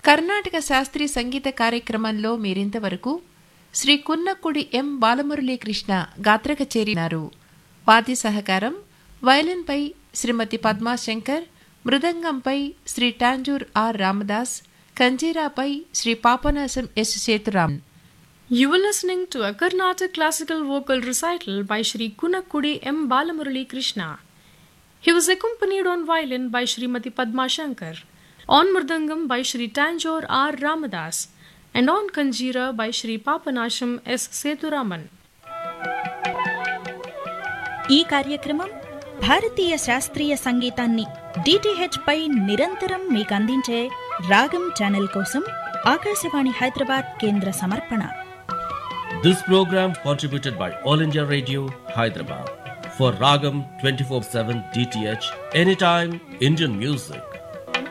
కర్ణాటక శాస్త్రీయ సంగీత కార్యక్రమంలో మీరింతవరకు శ్రీ కున్నక్కుడి ఎం బాలమురళీకృష్ణ గాత్ర కచేరినారు వాద్య సహకారం వయలిన్పై శ్రీమతి పద్మాశంకర్ మృదంగంపై శ్రీ టాంజూర్ ఆర్ రామదాస్ కంజీరాపై Sri Papanasam S Sethuram You were listening to a Carnatic classical vocal recital by Sri Kunakkudi M. Balamurali Krishna. He was accompanied on violin by Srimati Padma Shankar, on mridangam by Sri Tanjore R. Ramadas, and on kanjira by Sri Papanasham S. Seturaman. ఈ కార్యక్రమం భారతీయ శాస్త్రీయ సంగీతాన్ని DTH పై నిరంతరం మీకు అందించే రాగం channel కోసం ఆకాశవాణి హైదరాబాద్ కేంద్ర సమర్పణ This program contributed by All India Radio, Hyderabad. For Ragam 24 7 DTH, anytime Indian music.